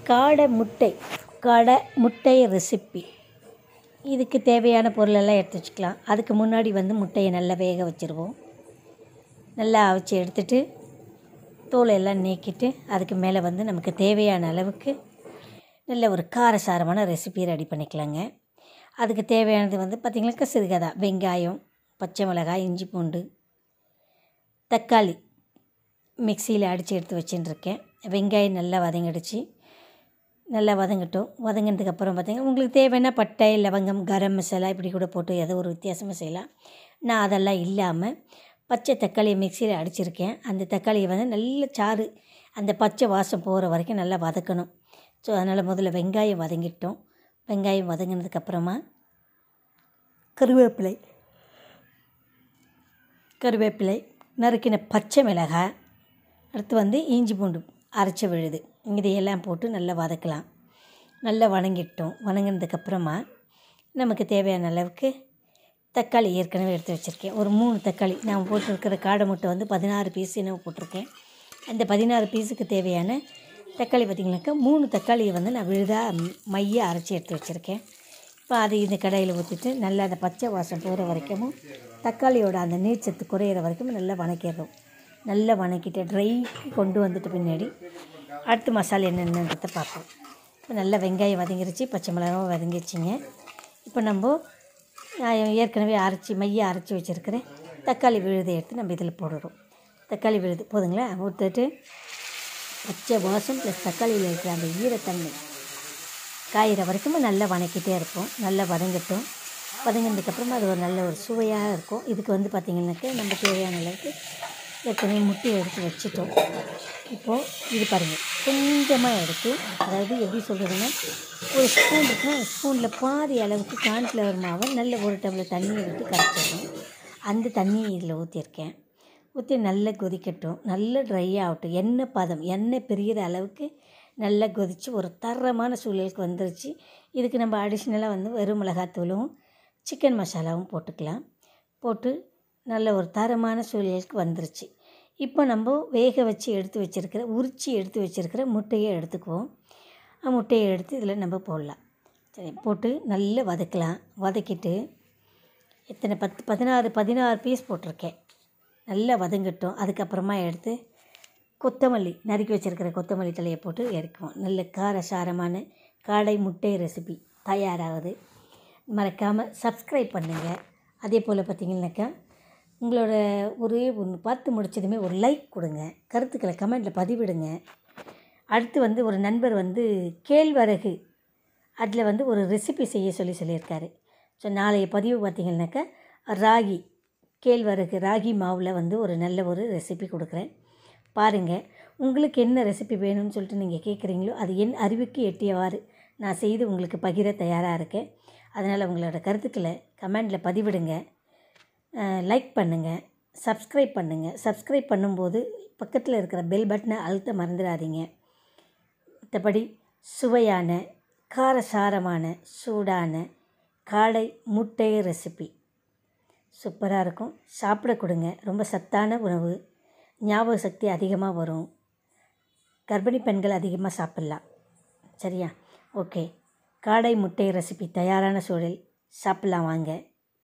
காடை முட்டை காடை முட்டை ரெசிப்பி இதுக்கு தேவையான பொருளெல்லாம் எடுத்து வச்சுக்கலாம் அதுக்கு முன்னாடி வந்து முட்டையை நல்லா வேக வச்சுருவோம் நல்லா அவிச்சு எடுத்துட்டு தோலை எல்லாம் நீக்கிட்டு அதுக்கு மேலே வந்து நமக்கு தேவையான அளவுக்கு நல்ல ஒரு காரசாரமான ரெசிபி ரெடி பண்ணிக்கலாங்க அதுக்கு தேவையானது வந்து பார்த்திங்கனாக்கா சிறுகதா வெங்காயம் பச்சை மிளகாய் இஞ்சி பூண்டு தக்காளி மிக்சியில் அடித்து எடுத்து வச்சுட்டுருக்கேன் வெங்காயம் நல்லா வதங்கிடுச்சு நல்லா வதங்கட்டும் வதங்கினதுக்கப்புறம் பார்த்திங்கன்னா உங்களுக்கு தேவைன்னா பட்டை லவங்கம் கரம் மசாலா இப்படி கூட போட்டு ஏதோ ஒரு வித்தியாசமாக செய்யலாம் நான் அதெல்லாம் இல்லாமல் பச்சை தக்காளியை மிக்சியில் அடிச்சிருக்கேன் அந்த தக்காளியை வந்து நல்ல சாறு அந்த பச்சை வாசம் போகிற வரைக்கும் நல்லா வதக்கணும் ஸோ அதனால் முதல்ல வெங்காயம் வதங்கிட்டோம் வெங்காயம் வதங்கினதுக்கப்புறமா கருவேப்பிலை கருவேப்பிலை நறுக்கின பச்சை மிளகாய் அடுத்து வந்து இஞ்சி பூண்டு அரைச்சி விழுது இதையெல்லாம் போட்டு நல்லா வதக்கலாம் நல்லா வணங்கிட்டோம் வணங்கினதுக்கப்புறமா நமக்கு தேவையான அளவுக்கு தக்காளி ஏற்கனவே எடுத்து வச்சுருக்கேன் ஒரு மூணு தக்காளி நான் போட்டிருக்கிற காடை முட்டை வந்து பதினாறு பீஸ் என்ன போட்டிருக்கேன் அந்த பதினாறு பீஸுக்கு தேவையான தக்காளி பார்த்திங்கனாக்கா மூணு தக்காளியை வந்து நான் விழுதாக மைய அரைச்சி எடுத்து வச்சுருக்கேன் இப்போ அதை இந்த கடாயில் ஊற்றிட்டு நல்லா அந்த பச்சை வாசம் போகிற வரைக்கும் தக்காளியோட அந்த நீர்ச்சத்து குறையிற வரைக்கும் நல்லா வணக்கிடுறோம் நல்லா வணக்கிட்டு ட்ரை கொண்டு வந்துட்டு பின்னாடி அடுத்து மசாலா என்னென்னன்றதை பார்ப்போம் இப்போ நல்லா வெங்காயம் வதங்கிருச்சு பச்சை மிளகாவும் வதங்கிருச்சிங்க இப்போ நம்ம நான் ஏற்கனவே அரைச்சி மைய அரைச்சி வச்சுருக்கிறேன் தக்காளி விழுதை எடுத்து நம்ம இதில் போடுறோம் தக்காளி விழுது போதுங்களா ஊற்றிட்டு பச்சை வாசம் ப்ளஸ் தக்காளியில் இருக்கிற அந்த ஈரத்தன்மை காயிற வரைக்கும் நல்லா வதக்கிட்டே இருப்போம் நல்லா வதங்கட்டும் வதங்கினதுக்கப்புறமா அது ஒரு நல்ல ஒரு சுவையாக இருக்கும் இதுக்கு வந்து பார்த்திங்கனாக்கா நம்ம தேவையான அளவுக்கு ஏற்கனவே முட்டையை எடுத்து வச்சுட்டோம் இப்போது இது பாருங்கள் கொஞ்சமாக எடுத்து அதாவது எப்படி சொல்கிறதுன்னா ஒரு ஸ்பூன் இருக்குன்னா ஸ்பூனில் பாதி அளவுக்கு கார்ன்ஃப்ளவர் மாவை நல்ல ஒரு டம்ளர் தண்ணியை விட்டு கரைச்சிடணும் அந்த தண்ணியை இதில் ஊற்றிருக்கேன் ஊற்றி நல்லா கொதிக்கட்டும் நல்லா ட்ரை ஆகட்டும் எண்ணெய் பதம் எண்ணெய் பிரியிற அளவுக்கு நல்லா கொதித்து ஒரு தரமான சூழலுக்கு வந்துருச்சு இதுக்கு நம்ம அடிஷ்னலாக வந்து வெறும் மிளகாத்தூளும் சிக்கன் மசாலாவும் போட்டுக்கலாம் போட்டு நல்ல ஒரு தரமான சூழலுக்கு வந்துருச்சு இப்போ நம்ம வேக வச்சு எடுத்து வச்சுருக்கிற உரித்து எடுத்து வச்சுருக்கிற முட்டையை எடுத்துக்குவோம் முட்டையை எடுத்து இதில் நம்ம போடலாம் சரி போட்டு நல்லா வதக்கலாம் வதக்கிட்டு எத்தனை பத்து பதினாறு பதினாறு பீஸ் போட்டிருக்கேன் நல்லா வதங்கட்டும் அதுக்கப்புறமா எடுத்து கொத்தமல்லி நறுக்கி வச்சுருக்கிற கொத்தமல்லி தலையை போட்டு இறக்குவோம் நல்ல காரசாரமான காடை முட்டை ரெசிபி தயாராகுது மறக்காமல் சப்ஸ்கிரைப் பண்ணுங்கள் அதே போல் பார்த்திங்கனாக்கா உங்களோட ஒரே ஒன்று பார்த்து முடிச்சதுமே ஒரு லைக் கொடுங்க கருத்துக்களை கமெண்ட்டில் பதிவிடுங்க அடுத்து வந்து ஒரு நண்பர் வந்து கேழ்வரகு அதில் வந்து ஒரு ரெசிபி செய்ய சொல்லி சொல்லியிருக்காரு ஸோ நாளைய பதிவு பார்த்திங்கனாக்கா ராகி கேழ்வரகு ராகி மாவில் வந்து ஒரு நல்ல ஒரு ரெசிபி கொடுக்குறேன் பாருங்கள் உங்களுக்கு என்ன ரெசிபி வேணும்னு சொல்லிட்டு நீங்கள் கேட்குறீங்களோ அது என் அறிவுக்கு எட்டியவாறு நான் செய்து உங்களுக்கு பகிர தயாராக இருக்கேன் அதனால் உங்களோட கருத்துக்களை கமெண்டில் பதிவிடுங்க லைக் பண்ணுங்கள் சப்ஸ்கிரைப் பண்ணுங்கள் சப்ஸ்கிரைப் பண்ணும்போது பக்கத்தில் இருக்கிற பெல் பட்டனை அழுத்த மறந்துடாதீங்க மற்றபடி சுவையான காரசாரமான சூடான காடை முட்டை ரெசிபி சூப்பராக இருக்கும் சாப்பிட கொடுங்க ரொம்ப சத்தான உணவு ஞாபக சக்தி அதிகமாக வரும் கர்ப்பிணி பெண்கள் அதிகமாக சாப்பிட்லாம் சரியா ஓகே காடை முட்டை ரெசிபி தயாரான சூழல் சாப்பிட்லாம் வாங்க